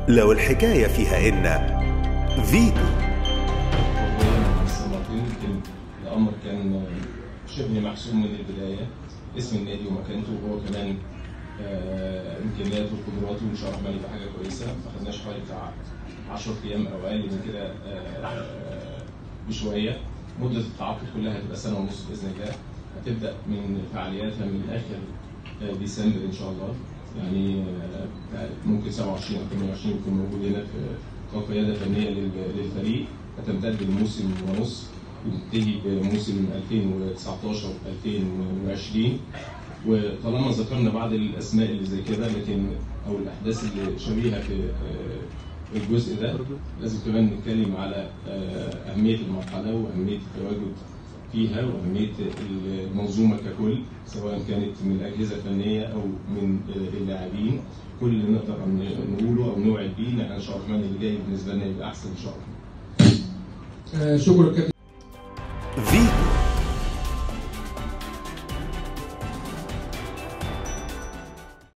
لو الحكاية فيها إن فيتو السنتين يمكن الامر كان شبه محسوم من البدايه اسم النادي ومكانته وهو كمان آه، امكانياته وقدراته وان شاء الله الرحمن يبقى حاجه كويسه ما خدناش حوالي بتاع 10 ايام او اقل من كده آه، آه، بشويه مده التعاقد كلها هتبقى سنه ونص باذن الله هتبدا من فعالياتها من اخر آه، ديسمبر ان شاء الله يعني آه، ممكن 27 او 28 يكون موجود هنا في كقياده فنيه لل- للفريق هتمتد لموسم ونص ينتهي بموسم 2019 2020 وطالما ذكرنا بعض الاسماء اللي زي كده لكن او الاحداث اللي شبيهه في آه، الجزء ده لازم كمان نتكلم على آه، اهميه المرحله واهميه التواجد فيها واهميه المنظومه ككل سواء كانت من الاجهزه الفنيه او من آه، اللاعبين كل اللي نقدر ن- نقوله او نوعد بيه ان احنا ان شاء الله الرحمن اللي جاي بالنسبه لنا يبقى احسن ان شاء الله آه، شكرا كابتن فيتو